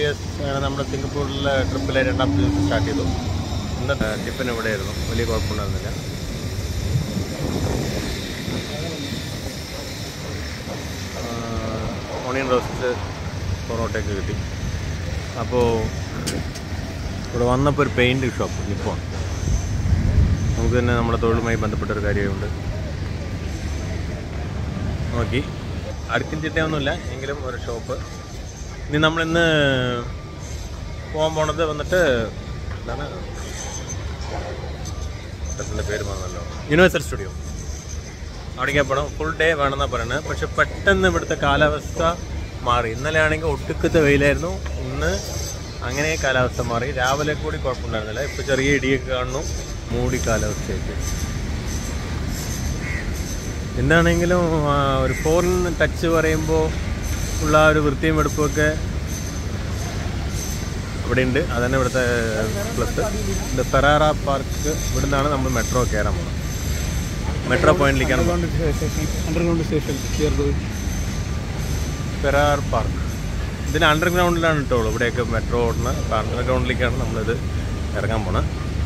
Yes അങ്ങനെ നമ്മുടെ സിംഗപ്പൂരിലെ ട്രിപ്പിലെ രണ്ടാമത്തെ ദിവസം സ്റ്റാർട്ട് ചെയ്തു ഇന്നത്തെ ടിഫിൻ ഇവിടെയായിരുന്നു വലിയ കുഴപ്പമുണ്ടായിരുന്നില്ല ഓണിയൻ റോസ്റ്റ് പൊറോട്ടയൊക്കെ കിട്ടി അപ്പോൾ ഇവിടെ വന്നപ്പോൾ ഒരു പെയിൻറ് ഷോപ്പ് നിപ്പോൾ നമുക്ക് തന്നെ നമ്മുടെ തൊഴിലുമായി ബന്ധപ്പെട്ട ഒരു കാര്യമുണ്ട് നോക്കി അടുക്കും ചിട്ടയൊന്നുമില്ല എങ്കിലും ഒരു ഷോപ്പ് ഇനി നമ്മളിന്ന് പോകാൻ പോണത് വന്നിട്ട് എന്താണ് ഹോട്ടലിൻ്റെ പേര് പറഞ്ഞല്ലോ യൂണിവേഴ്സൽ സ്റ്റുഡിയോ അവിടേക്ക് പോകണം ഫുൾ ഡേ വേണമെന്നാണ് പറയുന്നത് പക്ഷെ പെട്ടെന്ന് ഇവിടുത്തെ കാലാവസ്ഥ മാറി ഇന്നലെ ആണെങ്കിൽ ഒട്ടുക്കത്തെ വെയിലായിരുന്നു ഇന്ന് അങ്ങനെ കാലാവസ്ഥ മാറി രാവിലെ കൂടി കുഴപ്പമുണ്ടായിരുന്നില്ല ഇപ്പോൾ ചെറിയ ഇടിയൊക്കെ കാണുന്നു മൂടി കാലാവസ്ഥയായിട്ട് എന്താണെങ്കിലും ആ, ഒരു ഫോറിൻ ടച്ച് പറയുമ്പോൾ ഉള്ള ആ ഒരു വൃത്തിയും വെടുപ്പുമൊക്കെ ഇവിടെ ഉണ്ട് അതന്നെ ഇവിടുത്തെ പ്ലസ് ഇത് ഫെറാറ പാർക്ക് ഇവിടെ നിന്നാണ് നമ്മൾ മെട്രോ കയറാൻ പോകുന്നത് മെട്രോ പോയിന്റിലേക്കാണ് പോകുന്നത്. അണ്ടർഗ്രൗണ്ട് സ്റ്റേഷൻ ചേർത്ത് ഫെറാർ പാർക്ക് ഇതിന് അണ്ടർഗ്രൗണ്ടിലാണ് ഇട്ടോളൂ ഇവിടെയൊക്കെ മെട്രോ ഓടുന്നത് അപ്പോൾ അണ്ടർഗ്രൗണ്ടിലേക്കാണ് നമ്മളിത് ഇറങ്ങാൻ പോണത്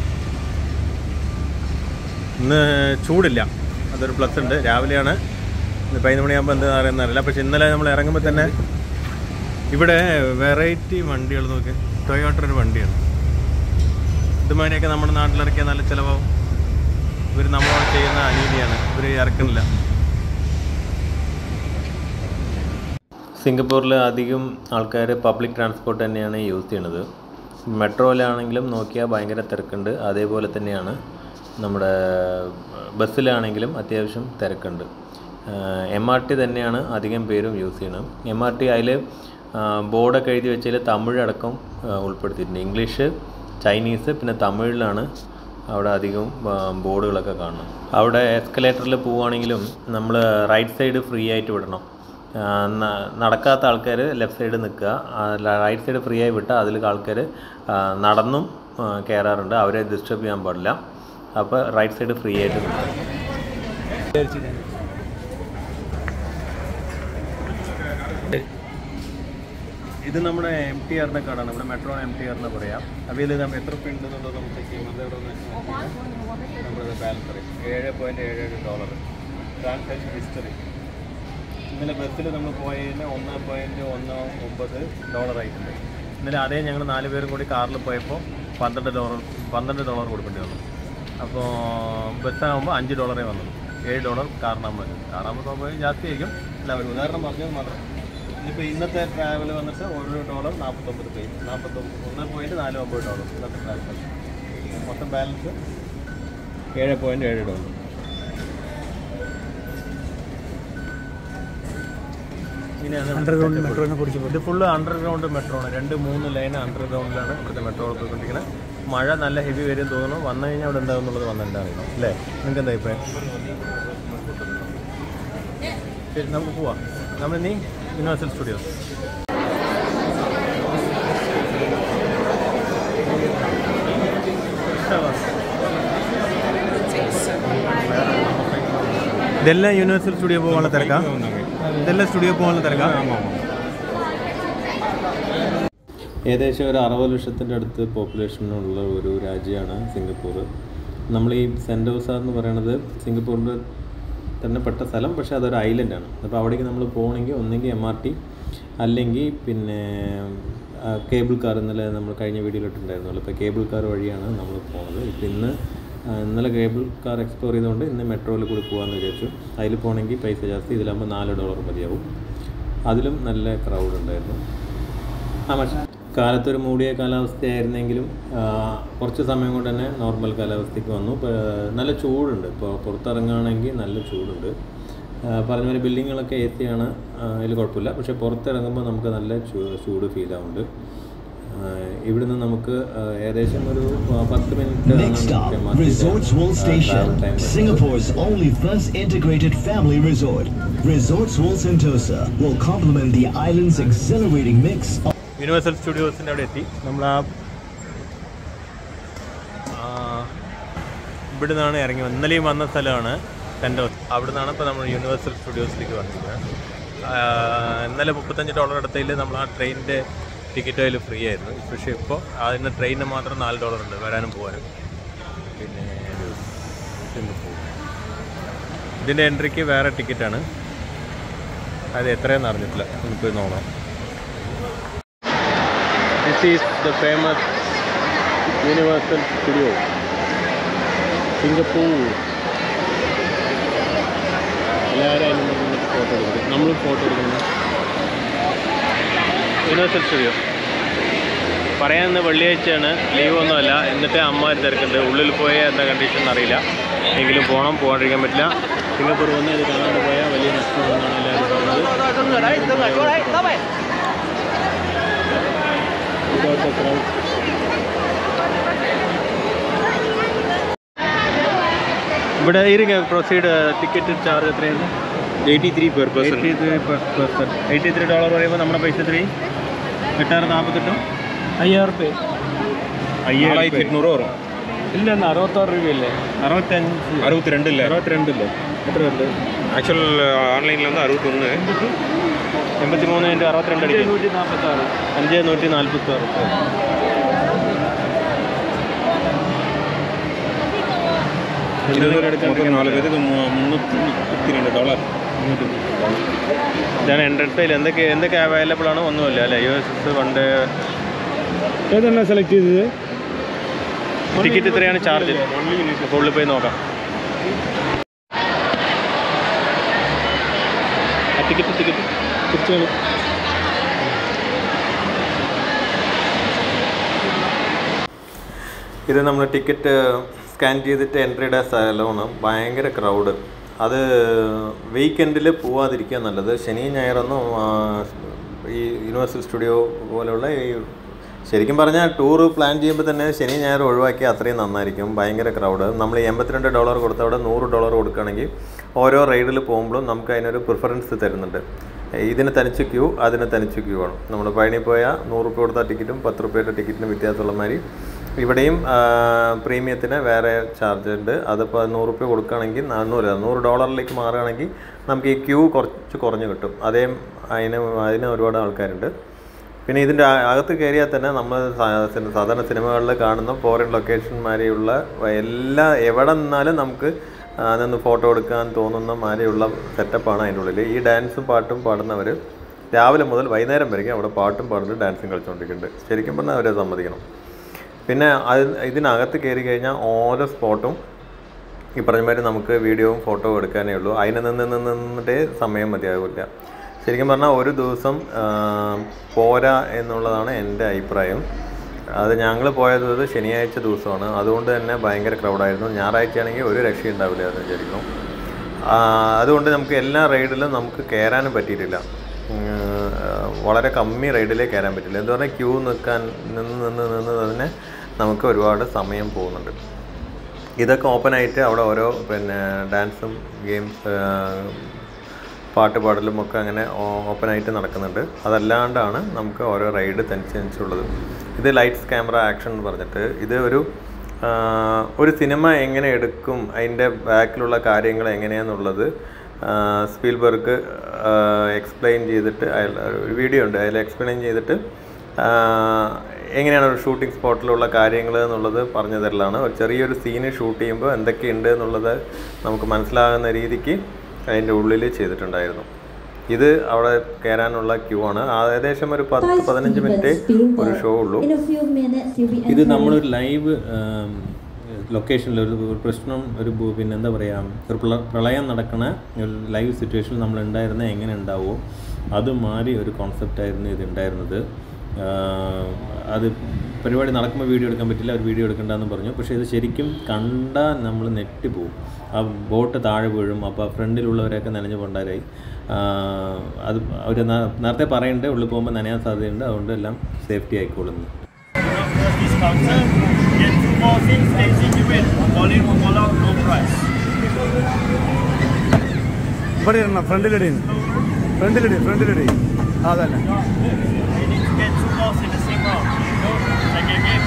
ഇന്ന് ചൂടില്ല അതൊരു പ്ലസ് ഉണ്ട് രാവിലെയാണ് ഇന്ന് പതിനൊന്ന് മണിയാകുമ്പോൾ എന്താ അറിയുന്നറിയില്ല പക്ഷെ ഇന്നലെ നമ്മൾ ഇറങ്ങുമ്പോൾ തന്നെ ഇവിടെ വെറൈറ്റി വണ്ടികൾ നോക്കി ടൊയോട്ട ഒരു വണ്ടിയാണ് ഇതുമാതിരിയൊക്കെ നമ്മുടെ നാട്ടിലിറക്കിയ നല്ല ചിലവാകും ഇവർ നമ്മളോട് ചെയ്യുന്ന അനീതിയാണ് ഇവർ ഇറക്കുന്നില്ല സിംഗപ്പൂരിൽ അധികം ആൾക്കാർ പബ്ലിക് ട്രാൻസ്പോർട്ട് തന്നെയാണ് യൂസ് ചെയ്യണത് മെട്രോയിലാണെങ്കിലും നോക്കിയാൽ ഭയങ്കര തിരക്കുണ്ട് അതേപോലെ തന്നെയാണ് നമ്മുടെ ബസ്സിലാണെങ്കിലും അത്യാവശ്യം തിരക്കുണ്ട് എം ആർ ടി തന്നെയാണ് അധികം പേരും യൂസ് ചെയ്യണം എം ആർ ടി അതിൽ ബോർഡൊക്കെ എഴുതി വെച്ചതിൽ തമിഴ് അടക്കം ആ, ഉൾപ്പെടുത്തിയിട്ടുണ്ട് ഇംഗ്ലീഷ് ചൈനീസ് പിന്നെ തമിഴിലാണ് അവിടെ അധികം ആ, ബോർഡുകളൊക്കെ കാണണം അവിടെ എസ്കലേറ്ററിൽ പോവുകയാണെങ്കിലും നമ്മൾ റൈറ്റ് സൈഡ് ഫ്രീ ആയിട്ട് വിടണം ആ, ന- നടക്കാത്ത ആൾക്കാർ ലെഫ്റ്റ് സൈഡ് നിൽക്കുക റൈറ്റ് സൈഡ് ഫ്രീ ആയി വിട്ടാൽ അതിൽ ആൾക്കാർ നടന്നും ആ, കയറാറുണ്ട് അവരെ ഡിസ്റ്റർബ് ചെയ്യാൻ പാടില്ല അപ്പോൾ റൈറ്റ് സൈഡ് ഫ്രീ ആയിട്ട് നിൽക്കുക ഇത് നമ്മുടെ എം ടി ആറിൻ്റെ കാർഡാണ് ഇവിടെ മെട്രോ എം ടി ആറിന് പറയാം അപ്പോൾ ഇതിൽ നമ്മൾ എത്ര പ്രിൻ്റ് എന്നുള്ളത് നമുക്ക് ചെക്ക് ചെയ്യും അത് ഇവിടെ ഒന്ന് നമ്മുടെ ബാലൻസ് അറിയാം ഏഴ് പോയിൻറ്റ് ഏഴ് ഏഴ് ഡോളർ ട്രാൻസാക്ഷൻ ഹിസ്റ്ററി ഇന്നലെ ബസ്സിൽ നമ്മൾ പോയതിന് ഒന്ന് പോയിൻറ്റ് ഒന്ന് ഒമ്പത് ഡോളർ ആയിട്ടുണ്ട് ഇന്നലെ അതേ ഞങ്ങൾ നാല് പേരും കൂടി കാറിൽ പോയപ്പോൾ പന്ത്രണ്ട് ഡോളർ പന്ത്രണ്ട് ഡോളർ കൊടുക്കേണ്ടി വന്നു അപ്പോൾ ബസ്സാകുമ്പോൾ അഞ്ച് ഡോളറേ വന്നു ഏഴ് ഡോളർ കാറിനാകുമ്പോൾ കാറാകുമ്പോൾ സ്വാഭാവികം ജാസ്തി ആയിരിക്കും അല്ല ഒരു ഉദാഹരണം പറഞ്ഞത് മാത്രം ഇനിയിപ്പോൾ ഇന്നത്തെ ട്രാവൽ വന്നിട്ട് ഒരു ഡോളർ നാൽപ്പത്തൊമ്പത് പേ നാൽപ്പത്തൊമ്പത് ഒന്ന് പോയിൻറ്റ് നാല് ഒമ്പത് ഡോളർ ഇന്നത്തെ ട്രാവൽ മൊത്തം ബാലൻസ് ഏഴ് പോയിൻറ്റ് ഏഴ് ഡോളർ ഇങ്ങനെയാണ് അണ്ടർഗ്രൗണ്ട് മെട്രോനെ കുറിച്ച് ഇത് ഫുള്ള് അണ്ടർഗ്രൗണ്ട് മെട്രോ ആണ് രണ്ട് മൂന്ന് ലൈൻ അണ്ടർഗ്രൗണ്ടിലാണ് ഇവിടുത്തെ മെട്രോ പോയിക്കൊണ്ടിരിക്കുന്നത് മഴ നല്ല ഹെവി വരും തോന്നുന്നു വന്നു കഴിഞ്ഞാൽ അവിടെ എന്താവും എന്നുള്ളത് വന്നിട്ട് അറിയണം അല്ലേ നിങ്ങൾക്ക് എന്താ ഇപ്പം ശരി നമുക്ക് പോവാം നമ്മൾ ഇനി യൂണിവേഴ്സൽ സ്റ്റുഡിയോസ് ഇതെല്ലാം യൂണിവേഴ്സൽ സ്റ്റുഡിയോ പോകാനുള്ള തിരക്കാ ഇതെല്ലാം സ്റ്റുഡിയോ പോകാനുള്ള തിരക്കാ ഏകദേശം ഒരു അറുപത് ലക്ഷത്തിൻ്റെ അടുത്ത് പോപ്പുലേഷനുള്ള ഒരു രാജ്യമാണ് സിംഗപ്പൂർ നമ്മൾ ഈ സെൻറ്റോസ എന്ന് പറയുന്നത് സിംഗപ്പൂരിൻ്റെ തന്നെ പെട്ട സ്ഥലം പക്ഷേ അതൊരു ഐലൻഡാണ് അപ്പോൾ അവിടേക്ക് നമ്മൾ പോകണമെങ്കിൽ ഒന്നെങ്കിൽ എം ആർ ടി അല്ലെങ്കിൽ പിന്നെ കേബിൾ കാർ ഇന്നലെ നമ്മൾ കഴിഞ്ഞ വീഡിയോയിൽ ഇട്ടിട്ടുണ്ടായിരുന്നല്ലോ ഇപ്പോൾ കേബിൾ കാർ വഴിയാണ് നമ്മൾ പോകുന്നത് ഇപ്പോൾ ഇന്ന് ആ, ഇന്നലെ കേബിൾ കാർ എക്സ്പ്ലോർ ചെയ്തുകൊണ്ട് ഇന്ന് മെട്രോയിൽ കൂടി പോകാമെന്ന് വിചാരിച്ചു അതിൽ പോകണമെങ്കിൽ പൈസ ജാസ്തി ഇതിലാകുമ്പോൾ നാല് ഡോളർ മതിയാവും അതിലും നല്ല ക്രൗഡ് ഉണ്ടായിരുന്നു ആ പക്ഷേ കാലത്തൊരു മൂടിയ കാലാവസ്ഥയായിരുന്നെങ്കിലും ആ, കുറച്ച് സമയം കൊണ്ട് തന്നെ നോർമൽ കാലാവസ്ഥയ്ക്ക് വന്നു ഇപ്പൊ, നല്ല ചൂടുണ്ട് ഇപ്പോൾ പുറത്തിറങ്ങുകയാണെങ്കിൽ നല്ല ചൂടുണ്ട് ആ, പറഞ്ഞ പോലെ ബിൽഡിങ്ങുകളൊക്കെ എ സി ആണ് അതിൽ കുഴപ്പമില്ല പക്ഷേ പുറത്തിറങ്ങുമ്പോൾ നമുക്ക് നല്ല ചൂ- ചൂട് ഫീൽ ആവുന്നുണ്ട് ആ, ഇവിടുന്ന് നമുക്ക് ആ, ഏകദേശം ഒരു ആ, പത്ത് minute Next stop, Resorts World Station, Singapore's only first integrated family resort. Resorts World Sentosa will complement the island's exhilarating mix of Universal സ്റ്റുഡിയോസിൻ്റെ അവിടെ എത്തി നമ്മൾ ആ ആ, ഇവിടുന്നാണ് ഇറങ്ങി വന്നത്. ഇന്നലെയും വന്ന സ്ഥലമാണ് സെൻറ്റോസ് അവിടെ നിന്നാണ് ഇപ്പോൾ നമ്മൾ യൂണിവേഴ്സൽ സ്റ്റുഡിയോസിലേക്ക് വന്നിരിക്കുന്നത് ആ, ഇന്നലെ മുപ്പത്തഞ്ച് ഡോളർ എടുത്തതിൽ നമ്മൾ ആ ട്രെയിനിൻ്റെ ടിക്കറ്റ് അതിൽ ഫ്രീ ആയിരുന്നു പക്ഷേ ഇപ്പോൾ അതിന് ട്രെയിനിന് മാത്രം നാല് ഡോളർ ഉണ്ട് വരാനും പോകാനും പിന്നെ ഒരു സിംഗപ്പൂർ ഇതിൻ്റെ എൻട്രിക്ക് വേറെ ടിക്കറ്റാണ് അത് എത്രയെന്ന് അറിഞ്ഞിട്ടില്ല നമുക്ക് നോക്കാം this is the famous Universal Studio Singapore എല്ലാവരും അതിന് മുന്നിൽ ഫോട്ടോ എടുക്കും നമ്മളും ഫോട്ടോ എടുക്കുന്നു യൂണിവേഴ്സൽ സ്റ്റുഡിയോ പറയാൻ ഇന്ന് വെള്ളിയാഴ്ചയാണ് ലീവ് ഒന്നുമല്ല എന്നിട്ട് അമ്മ തിരക്കുണ്ട് ഉള്ളിൽ പോയ എന്താ കണ്ടീഷൻ അറിയില്ല എങ്കിലും പോകണം പോകാണ്ടിരിക്കാൻ പറ്റില്ല സിംഗപ്പൂർ വന്ന് ഇത് കാണാണ്ട് പോയാൽ വലിയ നഷ്ടമാണെന്നാണ് എല്ലാവരും പറഞ്ഞത് ഇതോട്ട് crowd. ഇവിടെ ഇരുங்க പ്രൊസീഡ് ടിക്കറ്റ് ചാർജ് എത്രയാണ് eighty three per person eighty three person eighty three dollar പറയുമ്പോൾ നമ്മുടെ പൈസ എത്രയും എട്ടായിരം നാൽപ്പത്തെട്ടും അയ്യായിരം റുപ്യ അയ്യായിരം നാലായിരത്തി എണ്ണൂറ് വരും ഇല്ല എന്നാ അറുപത്താറ് രൂപയല്ലേ അറുപത്തഞ്ച് അറുപത്തിരണ്ടില്ല അറുപത്തിരണ്ടില്ലേ എത്ര ഉണ്ട് ആക്ച്വൽ ഓൺലൈനിൽ வந்து അറുപത്തൊന്ന് എൺപത്തി മൂന്ന് ഇൻറ്റു അറുപത്തിരണ്ട് അടിക്കും നൂറ്റി നാൽപ്പത്താറ് അഞ്ച് നൂറ്റി നാൽപ്പത്തി ആറ് ഇത് മൊത്തം നാല് പേർക്ക് മുന്നൂറ്റി മുപ്പത്തി രണ്ട് ഡോളർ ഇതാണ് എൻട്രൻസ് ഫെയിൽ എന്തൊക്കെ എന്തൊക്കെ അവൈലബിൾ ആണ് ഒന്നുമില്ല അല്ലേ U S S one day ഏതെണ്ണ സെലക്ട് ചെയ്തത് ടിക്കറ്റ് ഇത്രയാണ് ചാർജ് അപ്പോൾ ഉള്ളിൽ പോയി നോക്കാം ആ ടിക്കറ്റ് ടിക്കറ്റ് തിരിച്ചു ഇത് നമ്മൾ ടിക്കറ്റ് സ്കാൻ ചെയ്തിട്ട് എൻട്രിയുടെ സ്ഥലമാണ് ഭയങ്കര ക്രൗഡ് അത് വീക്കെൻഡിൽ പോവാതിരിക്കുക നല്ലത് ശനി ഞായറൊന്നും ആ, ഈ യൂണിവേഴ്സൽ സ്റ്റുഡിയോ പോലെയുള്ള ഈ ശരിക്കും പറഞ്ഞാൽ ടൂർ പ്ലാൻ ചെയ്യുമ്പോൾ തന്നെ ശനി ഞായർ ഒഴിവാക്കി അത്രയും നന്നായിരിക്കും ഭയങ്കര ക്രൗഡ് നമ്മൾ ഈ എൺപത്തിരണ്ട് ഡോളർ കൊടുത്ത അവിടെ നൂറ് ഡോളർ കൊടുക്കുകയാണെങ്കിൽ ഓരോ റൈഡിൽ പോകുമ്പോഴും നമുക്ക് അതിനൊരു പ്രിഫറൻസ് തരുന്നുണ്ട് ഇതിന് തനിച്ച് ക്യൂ അതിന് തനിച്ച് ക്യൂ ആണ് നമ്മൾ പഴനി പോയാൽ നൂറ് രൂപ കൊടുത്ത ടിക്കറ്റും പത്ത് രൂപയുടെ ടിക്കറ്റിനും വ്യത്യാസമുള്ള മാതിരി ഇവിടെയും ആ, പ്രീമിയത്തിന് വേറെ ചാർജ് ഉണ്ട് അതിപ്പോൾ നൂറ് രൂപ കൊടുക്കുകയാണെങ്കിൽ നാനൂറ് നൂറ് ഡോളറിലേക്ക് മാറുകയാണെങ്കിൽ നമുക്ക് ഈ ക്യൂ കുറച്ച് കുറഞ്ഞ് കിട്ടും അതേ അതിന് അതിന് ഒരുപാട് ആൾക്കാരുണ്ട് പിന്നെ ഇതിൻ്റെ അ- അകത്ത് കയറിയാൽ തന്നെ നമ്മൾ സാ- സിന- സാധാരണ സിനിമകളിൽ കാണുന്ന ഫോറിൻ ലൊക്കേഷൻ എല്ലാ എവിടെ നിന്നാലും നമുക്ക് ആ, നിന്ന് ഫോട്ടോ എടുക്കാൻ തോന്നുന്ന മാതിരിയുള്ള സെറ്റപ്പാണ് അതിൻ്റെ ഉള്ളിൽ ഈ ഡാൻസും പാട്ടും പാടുന്നവർ രാവിലെ മുതൽ വൈകുന്നേരം വരെയും അവിടെ പാട്ടും പാടുന്നുണ്ട് ഡാൻസും കളിച്ചുകൊണ്ടിരിക്കുന്നുണ്ട് ശരിക്കും പറഞ്ഞാൽ അവരെ സമ്മതിക്കണം പിന്നെ അത് ഇതിനകത്ത് കയറി കഴിഞ്ഞാൽ ഓരോ സ്പോട്ടും ഈ പറഞ്ഞ മാതിരി നമുക്ക് വീഡിയോയും ഫോട്ടോ എടുക്കാനേ ഉള്ളൂ അതിന് നിന്ന് നിന്ന് നിന്നിട്ടേ സമയം മതിയാവില്ല ശരിക്കും പറഞ്ഞാൽ ഒരു ദിവസം ആ, പോരാ എന്നുള്ളതാണ് എൻ്റെ അഭിപ്രായം അത് ഞങ്ങൾ പോയത് ഇത് ശനിയാഴ്ച ദിവസമാണ് അതുകൊണ്ട് തന്നെ ഭയങ്കര ക്രൗഡായിരുന്നു ഞായറാഴ്ചയാണെങ്കിൽ ഒരു രക്ഷയും ഉണ്ടാവില്ല എന്ന് വിചാരിക്കുന്നു ആ, അതുകൊണ്ട് നമുക്ക് എല്ലാ റൈഡിലും നമുക്ക് കയറാനും പറ്റിയിട്ടില്ല ഉം, വളരെ കമ്മി റൈഡിലേ കയറാൻ പറ്റില്ല എന്ന് പറഞ്ഞാൽ ക്യൂ നിൽക്കാൻ നിന്ന് നിന്ന് നിന്ന് തന്നെ നമുക്ക് ഒരുപാട് സമയം പോകുന്നുണ്ട് ഇതൊക്കെ ഓപ്പണായിട്ട് അവിടെ ഓരോ പിന്നെ ഡാൻസും ഗെയിംസ് പാട്ട് പാടലും ഒക്കെ അങ്ങനെ ഓപ്പണായിട്ട് നടക്കുന്നുണ്ട് അതല്ലാണ്ടാണ് നമുക്ക് ഓരോ റൈഡ് തനിച്ചനുസരിച്ചുള്ളത് ഇത് ലൈറ്റ്സ് ക്യാമറ ആക്ഷൻ എന്ന് പറഞ്ഞിട്ട് ഇത് ഒരു ആ, ഒരു സിനിമ എങ്ങനെ എടുക്കും അതിൻ്റെ ബാക്കിലുള്ള കാര്യങ്ങൾ എങ്ങനെയാണെന്നുള്ളത് സ്പീൽബർഗ് എക്സ്പ്ലെയിൻ ചെയ്തിട്ട് അയാൾ ഒരു വീഡിയോ ഉണ്ട് അതിൽ എക്സ്പ്ലെയിൻ ചെയ്തിട്ട് ആ, എങ്ങനെയാണ് ഒരു ഷൂട്ടിംഗ് സ്പോട്ടിലുള്ള കാര്യങ്ങൾ എന്നുള്ളത് പറഞ്ഞു തരലാണ് ഒരു ചെറിയൊരു സീന് ഷൂട്ട് ചെയ്യുമ്പോൾ എന്തൊക്കെയുണ്ട് എന്നുള്ളത് നമുക്ക് മനസ്സിലാകുന്ന രീതിക്ക് അതിൻ്റെ ഉള്ളിൽ ചെയ്തിട്ടുണ്ടായിരുന്നു ഇത് അവിടെ കയറാനുള്ള ക്യൂ ആണ് ആ ഏകദേശം ഒരു പത്ത് പതിനഞ്ച് മിനിറ്റ് ഒരു ഷോ ഉള്ളൂ In a few minutes, you'll be ഇത് entering നമ്മളൊരു ലൈവ് ലൊക്കേഷനിൽ ഒരു ഒരു പ്രശ്നം ഒരു ഭൂ- പിന്നെ എന്താ പറയുക ഒരു പ്ല- പ്രളയം നടക്കുന്ന ഒരു ലൈവ് സിറ്റുവേഷനിൽ നമ്മൾ ഉണ്ടായിരുന്ന എങ്ങനെ ഉണ്ടാവുമോ അത് മാറി ഒരു കോൺസെപ്റ്റായിരുന്നു ഇത് ഉണ്ടായിരുന്നത് ആഹ് അത് പരിപാടി നടക്കുമ്പോൾ വീഡിയോ എടുക്കാൻ പറ്റില്ല ഒരു വീഡിയോ എടുക്കണ്ടെന്ന് പറഞ്ഞു പക്ഷേ ഇത് ശരിക്കും കണ്ടാൽ നമ്മൾ നെറ്റ് പോകും ആ ബോട്ട് താഴെ വീഴും അപ്പോൾ ഫ്രണ്ടിലുള്ളവരെയൊക്കെ നനഞ്ഞു കൊണ്ടാരായി അത് അവർ നേരത്തെ പറയണ്ടേ ഉള്ളിൽ പോകുമ്പോൾ നനയാൻ സാധ്യതയുണ്ട് അതുകൊണ്ട് എല്ലാം സേഫ്റ്റി ആയിക്കോളുന്നു this counter, get two more things, easy to win. Volume or all out, no price. ഇവിടെ ഇടണം ഫ്രണ്ടിലിടി ഫ്രണ്ടിലിടി ഫ്രണ്ടിലിടി അതന്നെ You need to get two balls in the same round. Go, second game.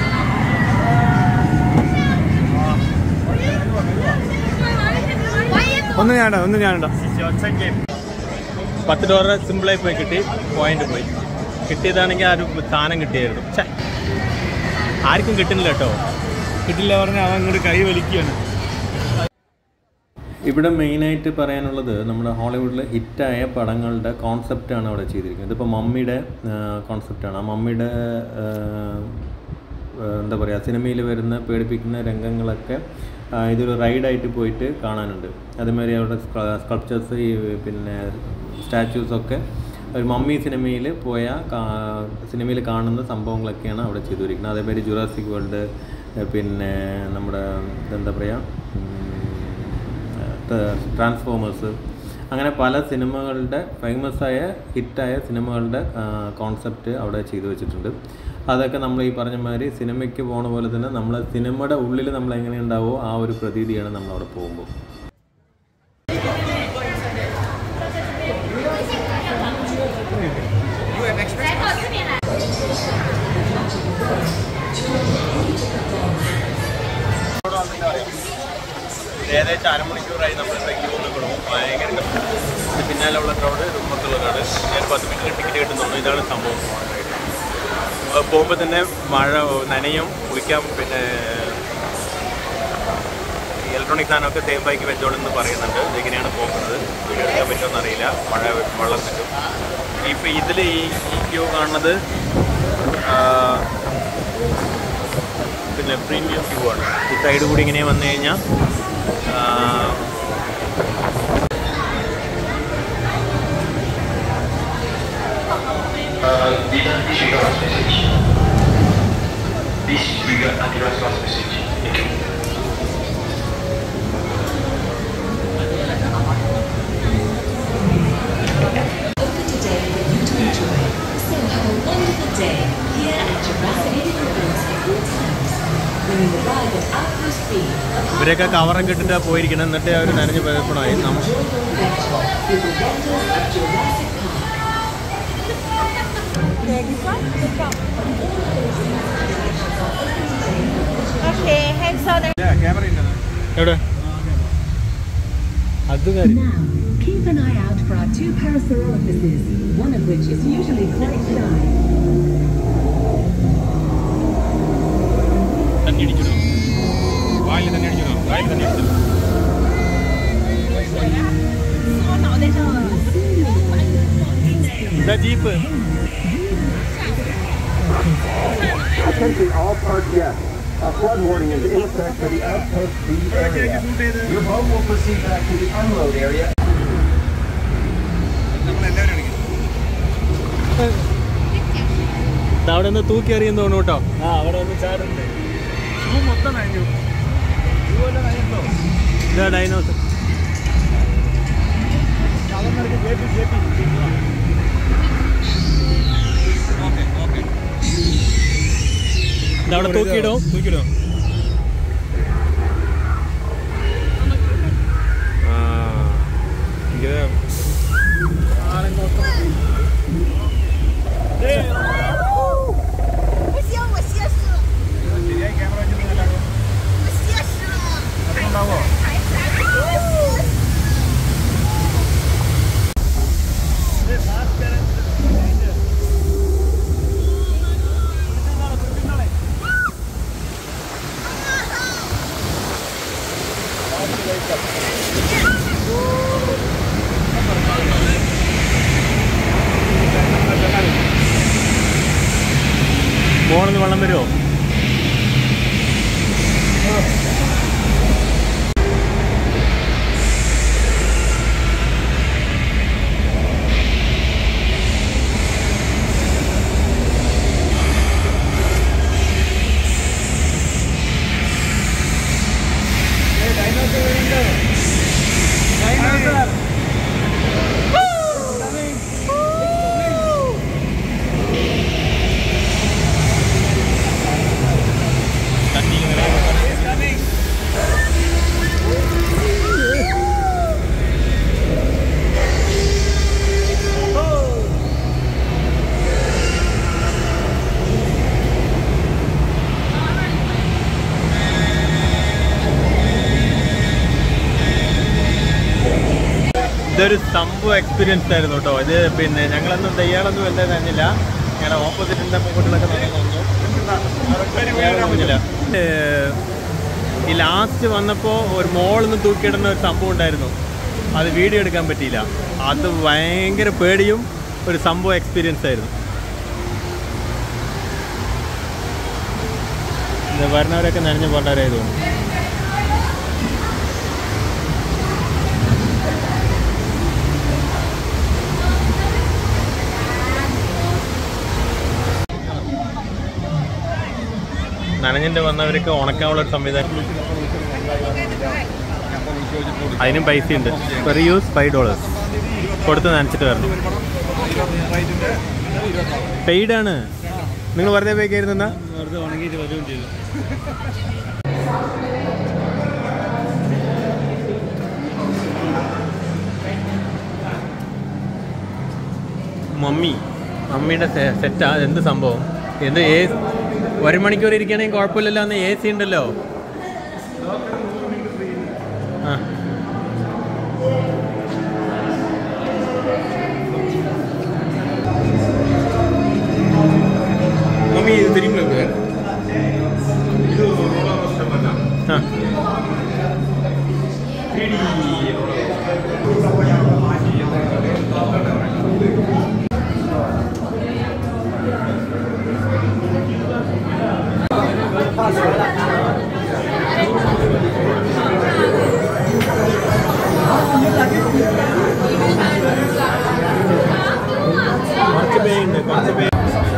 ഒന്ന് ഞാണ്ട ഒന്ന് ഞാണ്ട This is your third game. പത്ത് dollar സിമ്പിളായി പോയി കിട്ടി പോയിന്റ് പോയി കിട്ടിയതാണെങ്കിൽ ആ ഒരു സാധനം കിട്ടിയായിരുന്നു ഛേ ആർക്കും കിട്ടുന്നില്ല കേട്ടോ കിട്ടില്ല പറഞ്ഞാൽ അവൻ ഇങ്ങോട്ട് കൈ വലിക്കുകയാണ് ഇവിടെ മെയിനായിട്ട് പറയാനുള്ളത് നമ്മുടെ ഹോളിവുഡിലെ ഹിറ്റായ പടങ്ങളുടെ കോൺസെപ്റ്റാണ് അവിടെ ചെയ്തിരിക്കുന്നത് ഇതിപ്പോൾ മമ്മിയുടെ കോൺസെപ്റ്റാണ് ആ മമ്മിയുടെ ആ, ആ, എന്താ പറയുക സിനിമയിൽ വരുന്ന പേടിപ്പിക്കുന്ന രംഗങ്ങളൊക്കെ ആ, ഇതൊരു റൈഡായിട്ട് പോയിട്ട് കാണാനുണ്ട് അതേമാതിരി അവിടെ സ്കൾപ്ചേഴ്സ് ഈ പിന്നെ സ്റ്റാച്യൂസൊക്കെ ഒരു മമ്മി സിനിമയിൽ പോയ സിനിമയിൽ കാണുന്ന സംഭവങ്ങളൊക്കെയാണ് അവിടെ ചെയ്തിരിക്കുന്നത് അതേമാതിരി ജുറാസിക് വേൾഡ് പിന്നെ നമ്മുടെ എന്താ പറയുക ട്രാൻസ്ഫോമേഴ്സ് അങ്ങനെ പല സിനിമകളുടെ ഫേമസ് ആയ ഹിറ്റായ സിനിമകളുടെ കോൺസെപ്റ്റ് അവിടെ ചെയ്തു വെച്ചിട്ടുണ്ട് അതൊക്കെ നമ്മൾ ഈ പറഞ്ഞ മാതിരി സിനിമയ്ക്ക് പോണ പോലെ തന്നെ നമ്മൾ സിനിമയുടെ ഉള്ളിൽ നമ്മൾ എങ്ങനെ ഉണ്ടാവോ ആ ഒരു പ്രതീതിയാണ് നമ്മൾ അവിടെ പോകുമ്പോൾ ഏകദേശം അരമണിക്കൂറായി നമ്മൾ ട്രെക്കിൽ വന്നിട്ടുള്ളൂ ഭയങ്കര ഇത് പിന്നാലെ ഉള്ള ക്രൗഡ് മൊത്തമുള്ളതാണ് ഞാൻ പത്ത് മിനിറ്റ് ടിക്കറ്റ് കിട്ടുന്നുള്ളൂ ഇതാണ് സംഭവം പോകുമ്പോൾ തന്നെ മഴ നനയും കുളിക്കാം പിന്നെ ഇലക്ട്രോണിക് സാധനമൊക്കെ സേഫാക്കി വെച്ചോളെന്ന് പറയുന്നുണ്ട് ഇതെങ്ങനെയാണ് പോകുന്നത് വീഡിയോ എടുക്കാൻ പറ്റുമെന്ന് അറിയില്ല മഴ വെള്ളം പറ്റും ഇപ്പം ഇതിൽ ഈ ഈ ക്യൂ കാണുന്നത് ആ, പിന്നെ പ്രീമിയം ക്യൂ ആണ് ഈ സൈഡ് കൂടി ഇങ്ങനെ വന്നു കഴിഞ്ഞാൽ ആ, today for you to enjoy. So have a wonderful day here at Jurassic World at all times. When you arrive at Outpost B, ഇവരൊക്കെ കവറൊക്കെ ഇട്ടിട്ട് പോയിരിക്കണം എന്നിട്ട് അവർ നനഞ്ഞ് പോയപ്പോഴായി നമ്മൾ enjoy your adventure with the wonders of Jurassic Park. Okay, hands on the എവിടെ അത് കാര്യം Now, keep an eye out for our two parasaurolopuses, one of which is usually quite shy. തന്നെ അടിച്ചിടും വായിൽ തന്നെ അടിച്ചിടും വായിൽ തന്നെ അടിച്ചിടും 我脑袋上了。 ഇതാ jeep Attention all park guests. A flood warning is in effect for the Outpost B area. Your boat will proceed back to the unload area. ഇത് അവിടെ നിന്ന് തൂക്കി എറിയെന്ന് തോന്നുന്നു കേട്ടോ ആ അവിടെ ഒന്ന് ചാടുണ്ട് ഷൂ മൊത്തം നനഞ്ഞു ഷൂ എല്ലാം നനഞ്ഞോ ഇതാ ഡൈനോസ് അതൊന്നും ജെ പി ജെ പി ഇതവിടെ തൂക്കിയിടോ തൂക്കിടും ഇത് 不行，我歇湿了， ശരിയായി ക്യാമറ വെച്ചിട്ടുണ്ടല്ലോ 我歇湿了。 ഉണ്ടാവോ മോളിന്ന് വെള്ളം വരുമോ ഇതൊരു സംഭവം എക്സ്പീരിയൻസ് ആയിരുന്നു കേട്ടോ ഇത് പിന്നെ ഞങ്ങളൊന്നും തയ്യാറൊന്നും വല്ല തന്നില്ല അങ്ങനെ ഓപ്പോസിറ്റിൻ്റെ മുമ്പോട്ടിലൊക്കെ നടന്നു ഈ ലാസ്റ്റ് വന്നപ്പോൾ ഒരു മോളിൽ നിന്ന് തൂക്കിയിടുന്ന ഒരു സംഭവം ഉണ്ടായിരുന്നു അത് വീഡിയോ എടുക്കാൻ പറ്റിയില്ല അത് ഭയങ്കര പേടിയും ഒരു സംഭവം എക്സ്പീരിയൻസ് ആയിരുന്നു ഇത് വരുന്നവരൊക്കെ നനഞ്ഞു പോണ്ടവരായി തോന്നുന്നു നനഞ്ഞിട്ട് വന്നവർക്ക് ഉണക്കാനുള്ള ഒരു സംവിധാനം അതിനും പൈസയുണ്ട് പെർ യൂസ് ഫൈവ് ഡോളേഴ്സ് കൊടുത്ത് നനച്ചിട്ട് വരണം പെയ്ഡ് ആണ് നിങ്ങൾ വെറുതെ പോയിക്കായിരുന്ന വെറുതെ ഉണങ്ങിയിട്ട് വരികയും ചെയ്തു മമ്മി മമ്മിയുടെ സെറ്റാ എന്ത് സംഭവം എന്ത് ഏ ഒരു മണിക്കൂർ ഇരിക്കുകയാണെങ്കിൽ കുഴപ്പമില്ലല്ലോ എന്ന് എ സി ഉണ്ടല്ലോ ആ മമ്മി ഇത് തിരിഞ്ഞു ആ കുറച്ച് പേരുണ്ട് കുറച്ച് പേര്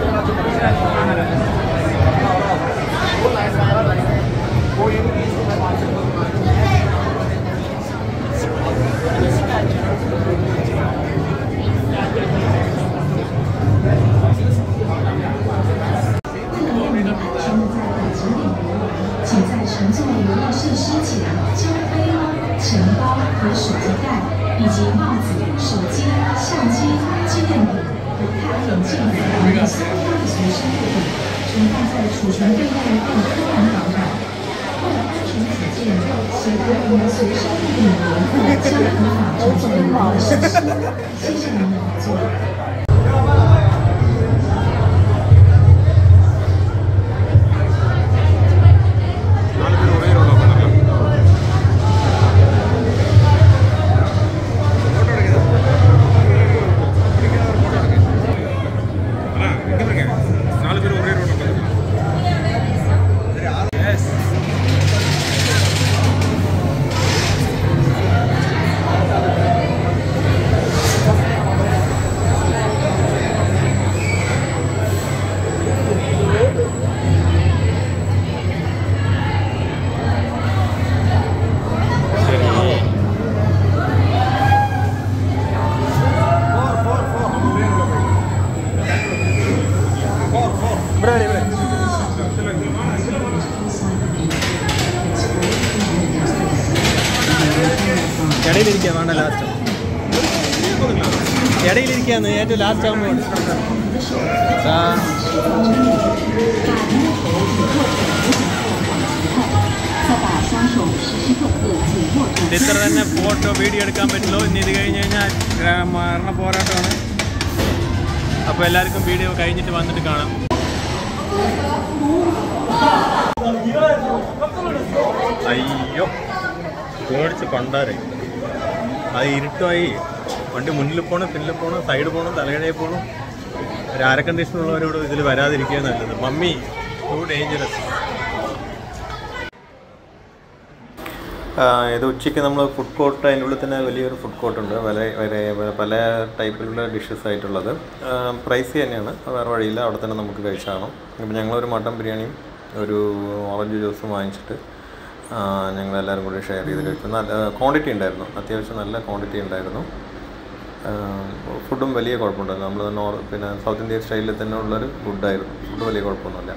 நாலு பேர் ஒரே ரோட்ல உட்காந்துருக்காங்க ഇടയിലിരിക്കാൻ വേണ്ട ലാസ്റ്റ് ഇടയിലിരിക്കാന്ന് ഏറ്റവും ലാസ്റ്റ് ആകുമ്പോൾ ഇത്ര തന്നെ ഫോട്ടോ വീഡിയോ എടുക്കാൻ പറ്റുള്ളൂ ഇനി ഇത് കഴിഞ്ഞ് കഴിഞ്ഞാൽ ര- മരണ പോരാട്ടമാണ് അപ്പോൾ എല്ലാവർക്കും വീഡിയോ കഴിഞ്ഞിട്ട് വന്നിട്ട് കാണാം അയ്യോ പേടിച്ച് പണ്ടാരെ അത് ഇരുട്ടായി വണ്ടി മുന്നിൽ പോകണം പിന്നിൽ പോകണം സൈഡ് പോകണം തലകടയിൽ പോകണം ഒരു അര കണ്ടീഷൻ ഉള്ളവരോട് ഇതിൽ വരാതിരിക്കുക നല്ലത് മമ്മി ടു ഡേഞ്ചറസ് ഇത് ഉച്ചയ്ക്ക് നമ്മൾ ഫുഡ് കോർട്ട് അതിൻ്റെ ഉള്ളിൽ തന്നെ വലിയൊരു ഫുഡ് കോർട്ട് ഉണ്ട് പല വരെ- പല ടൈപ്പിലുള്ള ഡിഷസ് ആയിട്ടുള്ളത് പ്രൈസ് തന്നെയാണ് അത് വേറെ വഴിയില്ല അവിടെ തന്നെ നമുക്ക് കഴിച്ചാണ് ഇപ്പം ഞങ്ങളൊരു മട്ടൻ ബിരിയാണിയും ഒരു ഓറഞ്ച് ജ്യൂസും വാങ്ങിച്ചിട്ട് ഞങ്ങൾ എല്ലാവരും കൂടി ഷെയർ ചെയ്ത് കഴിച്ചു നല്ല ക്വാണ്ടിറ്റി ഉണ്ടായിരുന്നു അത്യാവശ്യം നല്ല ക്വാണ്ടിറ്റി ഉണ്ടായിരുന്നു ഫുഡും വലിയ കുഴപ്പമുണ്ടായിരുന്നു നമ്മൾ നോർ പിന്നെ സൗത്ത് ഇന്ത്യൻ സ്റ്റൈലിൽ തന്നെ ഉള്ളൊരു ഫുഡായിരുന്നു ഫുഡ് വലിയ കുഴപ്പമൊന്നുമില്ല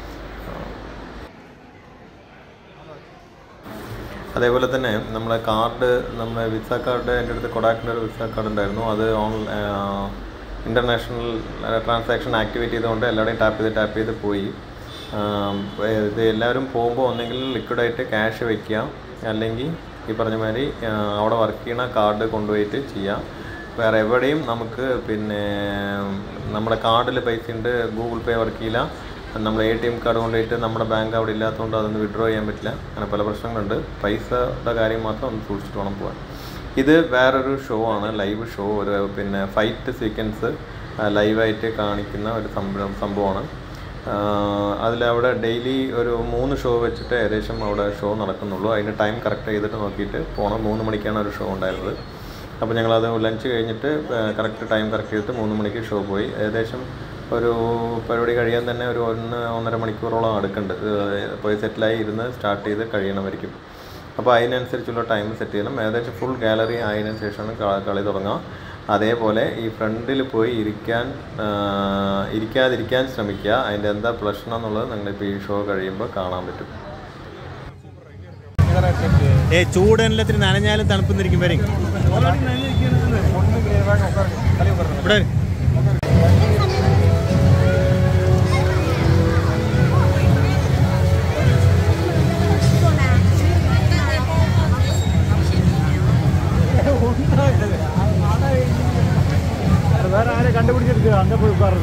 അതേപോലെ തന്നെ നമ്മളെ കാർഡ് നമ്മുടെ വിസ കാർഡ് എൻ്റെ അടുത്ത് കൊടാക്കിൻ്റെ ഒരു വിസ കാർഡ് ഉണ്ടായിരുന്നു അത് ഓൺ ഇൻ്റർനാഷണൽ ട്രാൻസാക്ഷൻ ആക്ടിവേറ്റ് ചെയ്തുകൊണ്ട് എല്ലാവരുടെയും ടാപ്പ് ചെയ്ത് ടാപ്പ് ചെയ്ത് പോയി ആം, ഇത് എല്ലാവരും പോകുമ്പോൾ ഒന്നെങ്കിൽ ലിക്വിഡായിട്ട് ക്യാഷ് വെക്കുക അല്ലെങ്കിൽ ഈ പറഞ്ഞ മാതിരി ആ, അവിടെ വർക്ക് ചെയ്യണ കാർഡ് കൊണ്ടുപോയിട്ട് ചെയ്യാം വേറെ എവിടെയും നമുക്ക് പിന്നെ നമ്മുടെ കാർഡിൽ പൈസ ഉണ്ട് ഗൂഗിൾ പേ വർക്ക് ചെയ്യില്ല നമ്മൾ എ ടി എം കാർഡ് കൊണ്ടുപോയിട്ട് നമ്മുടെ ബാങ്ക് അവിടെ ഇല്ലാത്തതുകൊണ്ട് അതൊന്ന് വിഡ്രോ ചെയ്യാൻ പറ്റില്ല അങ്ങനെ പല പ്രശ്നങ്ങളുണ്ട് പൈസയുടെ കാര്യം മാത്രം ഒന്ന് സൂക്ഷിച്ചിട്ട് വേണം പോകാൻ ഇത് വേറൊരു ഷോ ആണ് ലൈവ് ഷോ ഒരു പിന്നെ ഫൈറ്റ് സീക്വൻസ് ലൈവായിട്ട് കാണിക്കുന്ന ഒരു സംഭവം സംഭവമാണ് അതിലവിടെ ഡെയിലി ഒരു മൂന്ന് ഷോ വെച്ചിട്ട് ഏകദേശം അവിടെ ഷോ നടക്കുന്നുള്ളൂ അതിൻ്റെ ടൈം കറക്റ്റ് ചെയ്തിട്ട് നോക്കിയിട്ട് പോകണം മൂന്ന് മണിക്കാണ് ഒരു ഷോ ഉണ്ടായിരുന്നത് അപ്പോൾ ഞങ്ങളത് ലഞ്ച് കഴിഞ്ഞിട്ട് കറക്റ്റ് ടൈം കറക്റ്റ് ചെയ്തിട്ട് മൂന്ന് മണിക്ക് ഷോ പോയി ഏകദേശം ഒരു പരിപാടി കഴിയാൻ തന്നെ ഒരു ഒന്ന് ഒന്നര മണിക്കൂറോളം അടുക്കുന്നുണ്ട് ഏഹ് പോയി സെറ്റിലായി ഇരുന്ന് സ്റ്റാർട്ട് ചെയ്ത് കഴിയണമായിരിക്കും അപ്പോൾ അതിനനുസരിച്ചുള്ള ടൈം സെറ്റ് ചെയ്യണം ഏകദേശം ഫുൾ ഗാലറി ആയതിനു ശേഷമാണ് ക- കളി തുടങ്ങുക അതേപോലെ ഈ ഫ്രണ്ടിൽ പോയി ഇരിക്കാൻ ആ, ഇരിക്കാതിരിക്കാൻ ശ്രമിക്കുക അതിൻ്റെ എന്താ പ്രശ്നം എന്നുള്ളത് നിങ്ങളിപ്പോൾ ഈ ഷോ കഴിയുമ്പോൾ കാണാൻ പറ്റും ഏ ചൂടെല്ലാത്തിന് നനഞ്ഞാലും തണുപ്പെന്നിരിക്കും വരെ ഇവിടെ വര്. വേറെ ആരെ കണ്ടുപിടിച്ചെടുക്കുക അങ്ങനെ പോയി ഉட்காரு.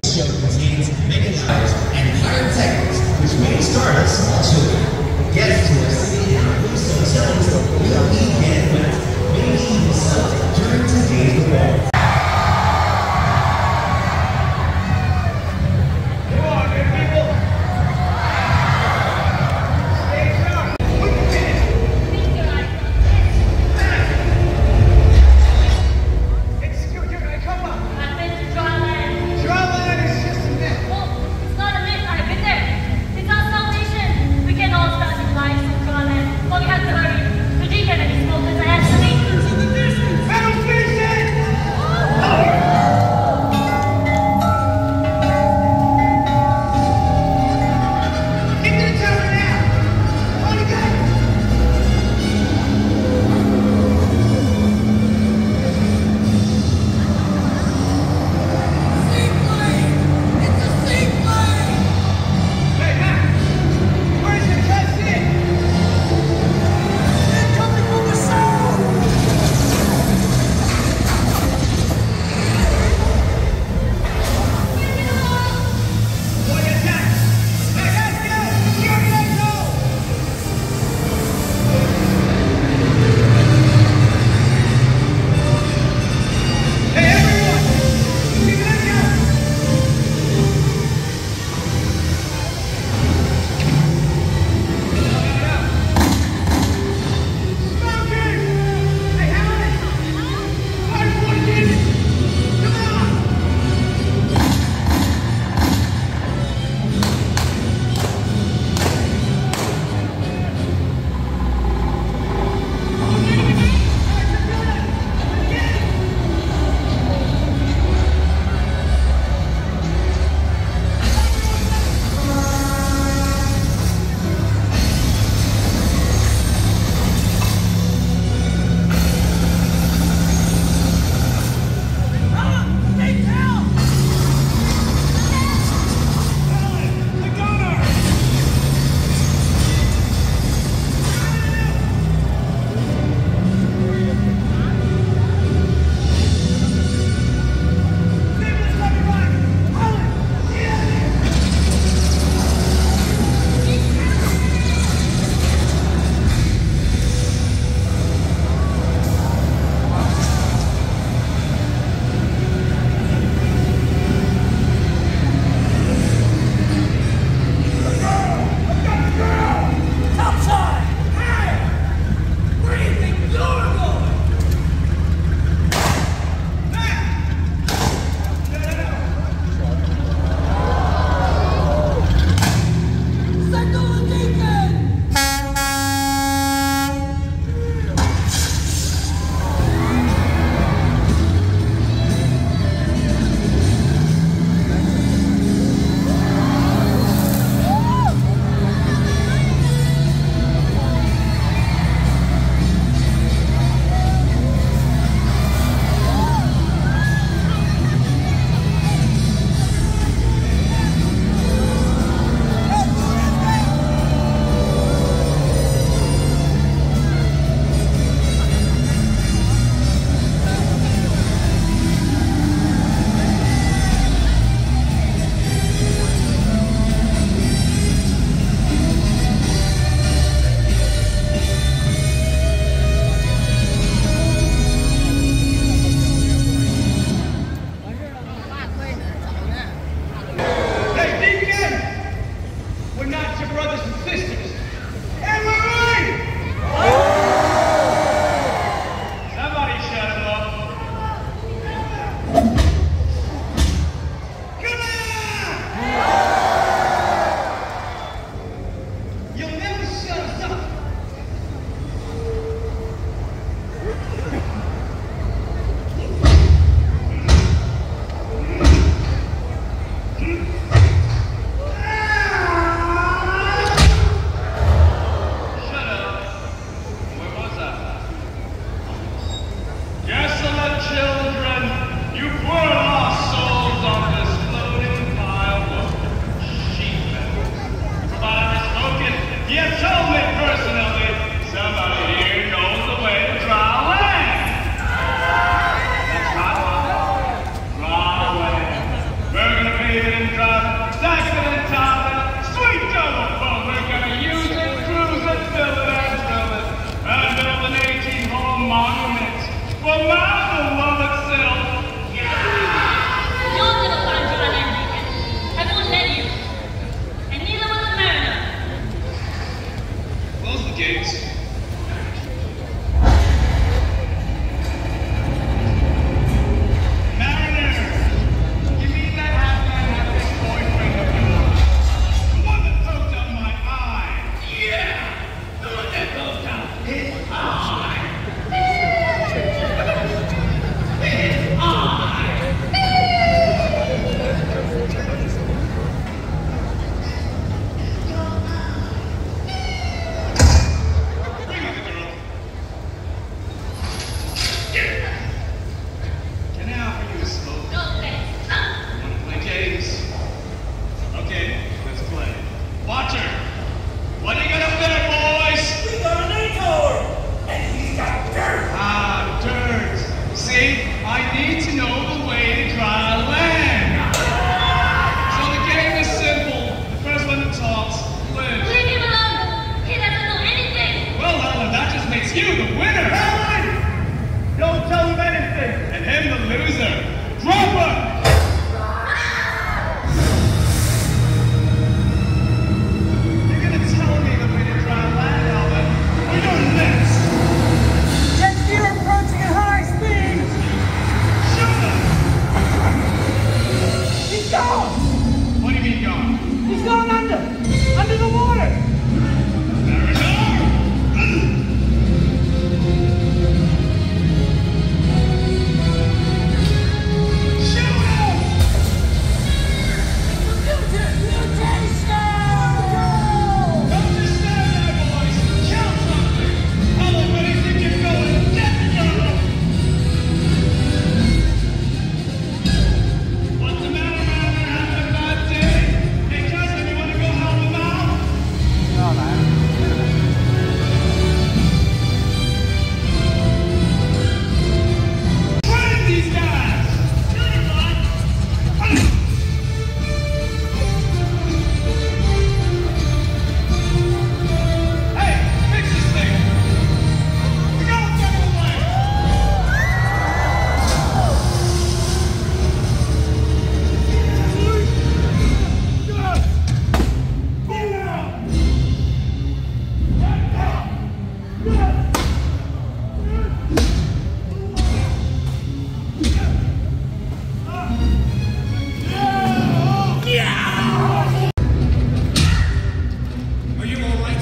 It's not a myth, I've been there. It's our salvation. We can all start new lives in Dryland. But we have to hurry. The deacon and his smokers are actually. I need to know the way to dry land. So the game is simple. The first one that talks lives. Leave him alone. He doesn't know anything. Well, Alan, that just makes you the winner. Alan! Don't tell him anything. And him the loser. Drop her! You're gonna tell me the way to dry land, Alan. Or you're next. Jet ski approaching at high speed! Shoot him! He's gone! What do you mean gone? He's gone under! Under the water! These guys! Hey, fix this thing! We gotta fucking away! Are you alright?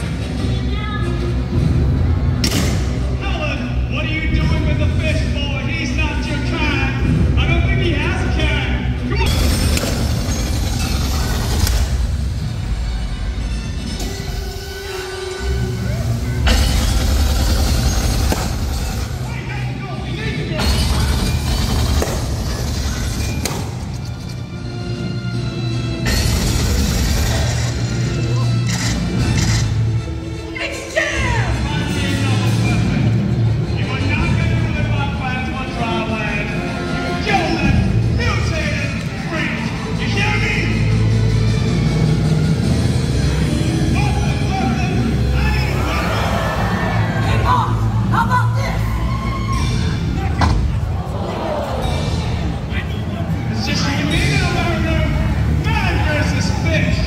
Helen, what are you doing with the fish boy? He's not your kind. I don't think he has a kind. Come on. You are not going to live on plans on dry land. You kill them, mutated, freeze. You hear me? Open, open. I need a weapon. Hey boss! How about this? It's just you and me now, Mariner. Man versus fish.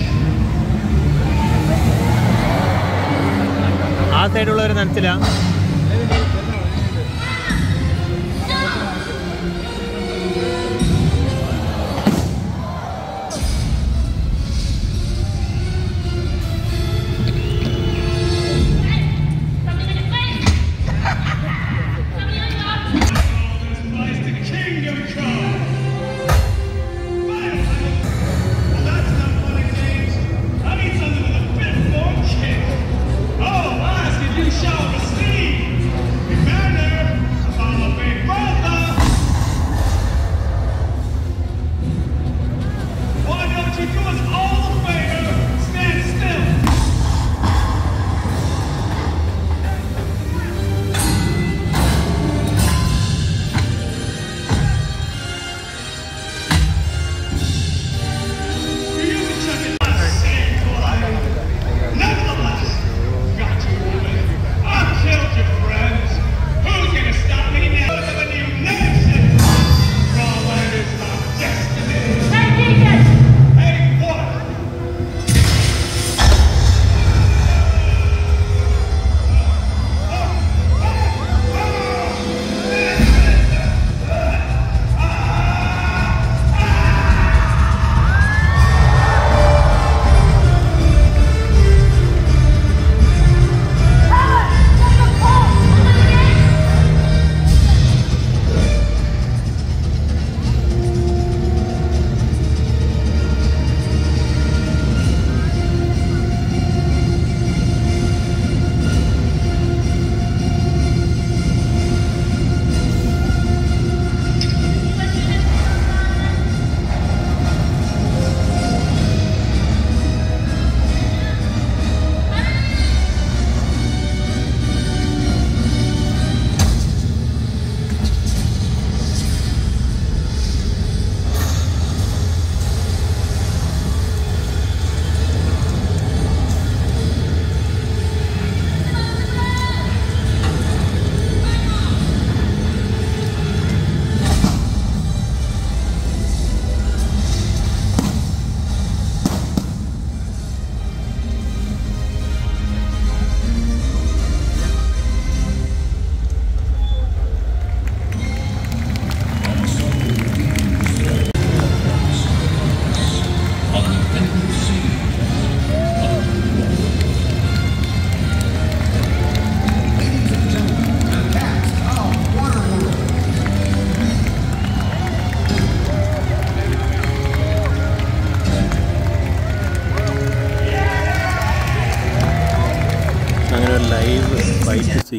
ആ സൈഡുള്ളവർ നനച്ചില്ല Something in your face. Something in your This place to Kingdom Come. Finally. Well, that's enough fun and games. I need something with a bit more kick. Oh, I ask if you shall receive.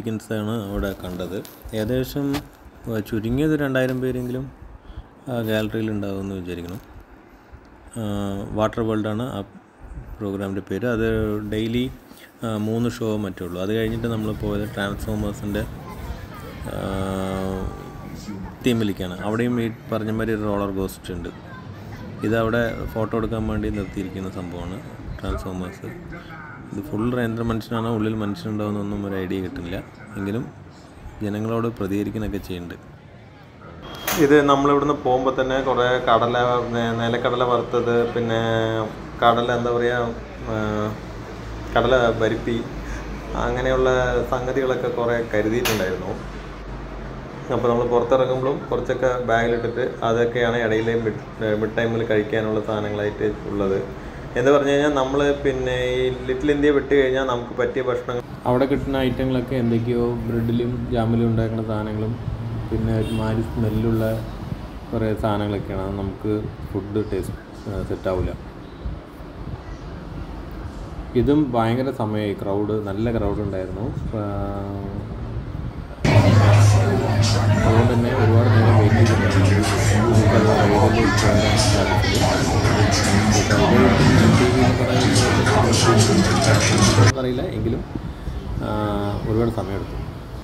Sequence ആണ് അവിടെ കണ്ടത് ഏകദേശം ആ, ചുരുങ്ങിയത് രണ്ടായിരം പേരെങ്കിലും ആ ഗാലറിയിൽ ഉണ്ടാകുമെന്ന് വിചാരിക്കണം വാട്ടർ വേൾഡാണ് ആ പ്രോഗ്രാമിൻ്റെ പേര് അത് ഡെയിലി മൂന്ന് ഷോ മറ്റേ ഉള്ളൂ അത് കഴിഞ്ഞിട്ട് നമ്മൾ പോയത് ട്രാൻസ്ഫോമേഴ്സിൻ്റെ തീമിലേക്കാണ് അവിടെയും ഈ പറഞ്ഞ മാതിരി റോളർ ഗോസ്റ്റ് ഉണ്ട് ഇതവിടെ ഫോട്ടോ എടുക്കാൻ വേണ്ടി നിർത്തിയിരിക്കുന്ന സംഭവമാണ് ട്രാൻസ്ഫോമേഴ്സ് ഇത് ഫുൾ റേന്ദ്ര മനുഷ്യനാണോ ഉള്ളിൽ മനുഷ്യനുണ്ടോയെന്നൊന്നും ഒരു ഐഡിയ കിട്ടുന്നില്ല എങ്കിലും ജനങ്ങളോട് പ്രതികരിക്കുന്നൊക്കെ ചെയ്യുന്നുണ്ട് ഇത് നമ്മളിവിടുന്ന് പോകുമ്പോൾ തന്നെ കുറേ കടല നെ- നിലക്കടല വറുത്തത് പിന്നെ കടല എന്താ പറയുക കടല ബരിപ്പി അങ്ങനെയുള്ള സംഗതികളൊക്കെ കുറേ കരുതിയിട്ടുണ്ടായിരുന്നു അപ്പോൾ നമ്മൾ പുറത്തിറങ്ങുമ്പോഴും കുറച്ചൊക്കെ ബാഗിലിട്ടിട്ട് അതൊക്കെയാണ് ഇടയിൽ മിഡ് മിഡ് ടൈമിൽ കഴിക്കാനുള്ള സാധനങ്ങളായിട്ട് ഉള്ളത് എന്ന് പറഞ്ഞു കഴിഞ്ഞാൽ നമ്മൾ പിന്നെ ഈ ലിറ്റിൽ ഇന്ത്യ വിട്ട് കഴിഞ്ഞാൽ നമുക്ക് പറ്റിയ ഭക്ഷണങ്ങൾ അവിടെ കിട്ടുന്ന ഐറ്റങ്ങളൊക്കെ എന്തൊക്കെയോ ബ്രെഡിലും ജാമിലും ഉണ്ടാക്കുന്ന സാധനങ്ങളും പിന്നെ ഒരുമാതിരി സ്മെല്ലുള്ള കുറേ സാധനങ്ങളൊക്കെയാണ് അത് നമുക്ക് ഫുഡ് ടേസ്റ്റ് സെറ്റ് ആവില്ല ഇതും ഭയങ്കര സമയമായി ക്രൗഡ് നല്ല ക്രൗഡ് ഉണ്ടായിരുന്നു ആ, അതുകൊണ്ട് തന്നെ ഒരുപാട് നേരം വെയിറ്റ് ചെയ്തിട്ടുണ്ടായിരുന്നു നമുക്കത് റൈഡിൽ കയറാൻ സാധിച്ചത് അറിയില്ല എങ്കിലും ആ, ഒരുപാട് സമയമെടുത്തു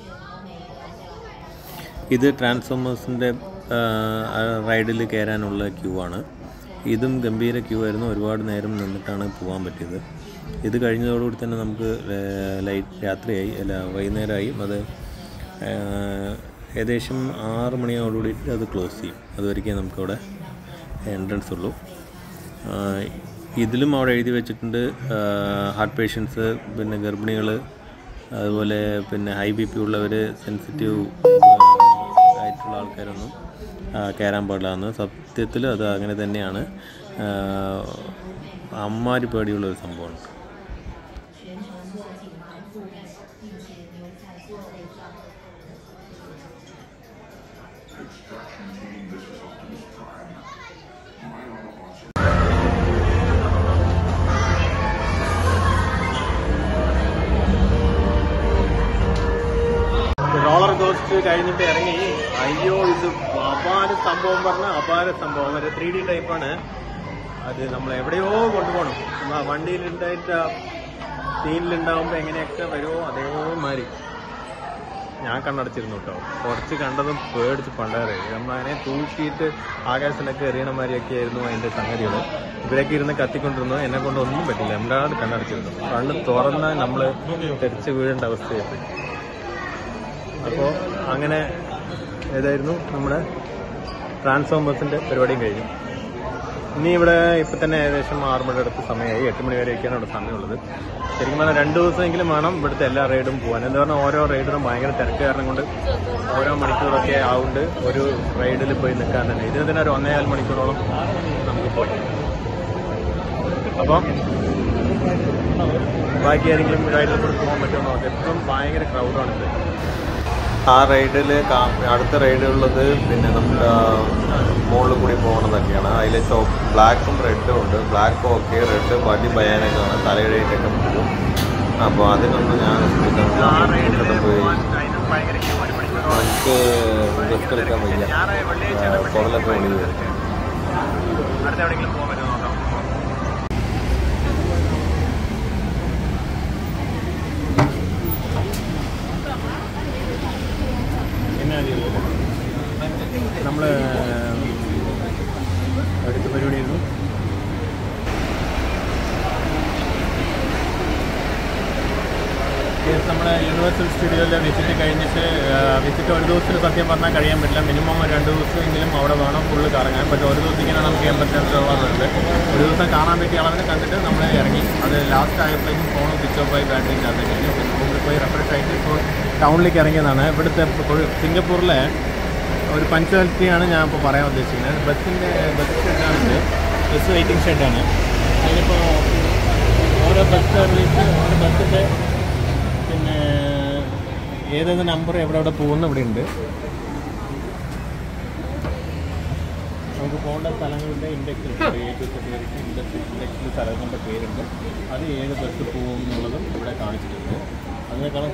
ഇത് ട്രാൻസ്ഫോമേഴ്സിൻ്റെ റൈഡിൽ കയറാനുള്ള ക്യൂ ആണ് ഇതും ഗംഭീര ക്യൂ ആയിരുന്നു ഒരുപാട് നേരം നിന്നിട്ടാണ് പോകാൻ പറ്റിയത് ഇത് കഴിഞ്ഞതോടുകൂടി തന്നെ നമുക്ക് ലൈറ്റ് രാത്രിയായി അല്ല വൈകുന്നേരമായി അത് ആ, ഏകദേശം ആറ് മണിയോടുകൂടി അത് ക്ലോസ് ചെയ്യും അതുവരെയ്ക്കേ നമുക്കവിടെ എൻട്രൻസ് ഉള്ളൂ ആ, ഇതിലും അവിടെ എഴുതി വെച്ചിട്ടുണ്ട് ഹാർട്ട് പേഷ്യൻസ് പിന്നെ ഗർഭിണികൾ അതുപോലെ പിന്നെ ഹൈ ബി പി ഉള്ളവർ സെൻസിറ്റീവ് ആയിട്ടുള്ള ആൾക്കാരൊന്നും ആ, കയറാൻ പാടില്ല എന്ന് സത്യത്തിൽ അത് അങ്ങനെ തന്നെയാണ് ആ, അമ്മാരി പേടിയുള്ള ഒരു സംഭവമാണ് റോളർ കോസ്റ്റ് കഴിഞ്ഞിട്ട് ഇറങ്ങി അയ്യോ ഇത് അപാര സംഭവം പറഞ്ഞ അപാര സംഭവം ഒരു ത്രീ ഡി ടൈപ്പാണ് അത് നമ്മൾ എവിടെയോ കൊണ്ടുപോകണം നമ്മ വണ്ടിയിലുണ്ടായിട്ട് സീനിലുണ്ടാവുമ്പോൾ എങ്ങനെയൊക്കെ വരുമോ അതേമാതിരി ഞാൻ കണ്ണടച്ചിരുന്നു കേട്ടോ കുറച്ച് കണ്ടതും പേടിച്ച് പണ്ടാറ് നമ്മളതിനെ തൂക്കിയിട്ട് ആകാശത്തിലൊക്കെ എറിയണ മാതിരിയൊക്കെ ആയിരുന്നു അതിന്റെ സംഗതികൾ ഇവരൊക്കെ ഇരുന്ന് കത്തിക്കൊണ്ടിരുന്നു എന്നെ കൊണ്ട് ഒന്നും പറ്റില്ല എമ്പാട് കണ്ണടച്ചിരുന്നു കണ്ണ് തുറന്നാൽ നമ്മൾ തെറിച്ച് വീഴേണ്ട അവസ്ഥയായി അപ്പോൾ അങ്ങനെ ഏതായിരുന്നു നമ്മുടെ ട്രാൻസ്ഫോമേഴ്സിന്റെ പരിപാടിയും കഴിഞ്ഞു ഇനി ഇവിടെ ഇപ്പം തന്നെ ഏകദേശം ആറ് മണിയുടെ അടുത്ത് സമയമായി എട്ട് മണി വരെയൊക്കെയാണ് ഇവിടെ സമയമുള്ളത് ശരിക്കും പറഞ്ഞാൽ രണ്ട് ദിവസമെങ്കിലും വേണം ഇവിടുത്തെ എല്ലാ റൈഡും പോകാൻ എന്താ പറഞ്ഞാൽ ഓരോ റൈഡിനും ഭയങ്കര തിരക്ക് കാരണം കൊണ്ട് ഓരോ മണിക്കൂറൊക്കെ ആവുകൊണ്ട് ഒരു റൈഡിൽ പോയി നിൽക്കാൻ തന്നെ ഇതിന് തന്നെ ഒരു ഒന്നേകാൽ മണിക്കൂറോളം നമുക്ക് പോയി അപ്പം ബാക്കി ആരെങ്കിലും റൈഡിൽ കൂടെ പോകാൻ പറ്റുമോ നോക്കാം എപ്പോഴും ഭയങ്കര ക്രൗഡാണ് ഇത് ആ റൈഡിൽ അടുത്ത റൈഡുള്ളത് പിന്നെ നമ്മുടെ മുകളിൽ കൂടി പോകണതൊക്കെയാണ് അതിൽ ചോപ്പ് ബ്ലാക്കും റെഡും ഉണ്ട് ബ്ലാക്ക് ഓക്കെ റെഡ് പടി ഭയാനകമാണ് തലയിടയിട്ടൊക്കെ പോകും അപ്പോൾ അതിനൊന്നും ഞാൻ ശ്രമിക്കുന്നില്ല പോയി എനിക്ക് റിസ്ക് എടുക്കാൻ വയ്യ കുടലൊക്കെ വെളി വരും അടുത്ത എവിടെയെങ്കിലും പോകാൻ പറ്റുമോ നോക്കാം നമ്മൾ അടുത്ത പരിപാടിയായിരുന്നു നമ്മുടെ യൂണിവേഴ്സൽ സ്റ്റുഡിയോയിലെ വിസിറ്റ് കഴിഞ്ഞിട്ട് വിസിറ്റ് ഒരു ദിവസത്തിൽ സത്യം പറഞ്ഞാൽ കഴിയാൻ പറ്റില്ല മിനിമം ഒരു രണ്ട് ദിവസമെങ്കിലും അവിടെ വേണം ഫുള്ള് കറങ്ങാൻ പക്ഷേ ഒരു ദിവസം ഇങ്ങനെ നമുക്ക് ചെയ്യാൻ പറ്റാത്തതുണ്ട് ഒരു ദിവസം കാണാൻ പറ്റിയ അളവിനെ കണ്ടിട്ട് നമ്മൾ ഇറങ്ങി അത് ലാസ്റ്റ് ആയപ്പോഴേക്കും ഫോൺ സ്വിച്ച് ഓഫ് ആയി ബാറ്ററി ഇല്ലാതെ കഴിഞ്ഞു പിന്നെ റൂമിൽ പോയി റെഫ്രഷ് ആയിട്ട് ഇപ്പോൾ ടൗണിലേക്ക് ഇറങ്ങിയതാണ് ഇവിടുത്തെ ഇപ്പോൾ സിംഗപ്പൂരിലെ ഒരു പഞ്ച്വാലിറ്റിയാണ് ഞാൻ ഇപ്പോൾ പറയാൻ ഉദ്ദേശിക്കുന്നത് ബസ്സിൻ്റെ ബസ് ഷെഡാണിത് ബസ് വെയിറ്റിംഗ് ഷെഡാണ് അതിനിപ്പോൾ ഓരോ ബസ് സർവീസ് ഓരോ ബസ്സിൻ്റെ പിന്നെ ഏതേത് നമ്പർ എവിടെ എവിടെ പോകുന്നു ഇവിടെ ഉണ്ട് നമുക്ക് പോകേണ്ട സ്ഥലങ്ങളുടെ ഇൻഡെക്സ് ഉണ്ട് എ ടു സെറ്റ് വരയ്ക്ക് ഇൻഡെക്സ് ഇൻഡെക്സിൽ സ്ഥലങ്ങളുടെ പേരുണ്ട് അത് ഏത് ബസ് പോകും എന്നുള്ളതും ഇവിടെ കാണിച്ചിട്ടുണ്ട് അതിനേക്കാളും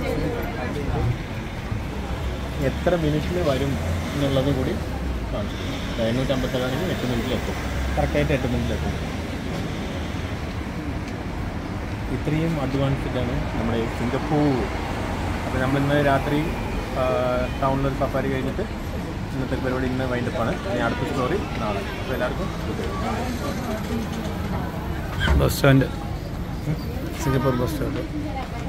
എത്ര മിനിറ്റിൽ വരും എന്നുള്ളത് കൂടി കാണിച്ചു എണ്ണൂറ്റമ്പത്തേഴാണെങ്കിൽ എട്ട് മിനിറ്റിലെത്തും കറക്റ്റായിട്ട് എട്ട് മിനിറ്റിലെത്തും ഇത്രയും അഡ്വാൻസ്ഡാണ് നമ്മുടെ സിംഗപ്പൂർ അപ്പോൾ നമ്മൾ ഇന്ന് രാത്രി ടൗണിലൊരു സഫാരി കഴിഞ്ഞിട്ട് ഇന്നത്തെ പരിപാടി ഇന്ന് വൈൻഡപ്പാണ് ഇനി അടുത്ത സ്റ്റോറി നാളെ അപ്പോൾ എല്ലാവർക്കും bus stand Singapore bus stand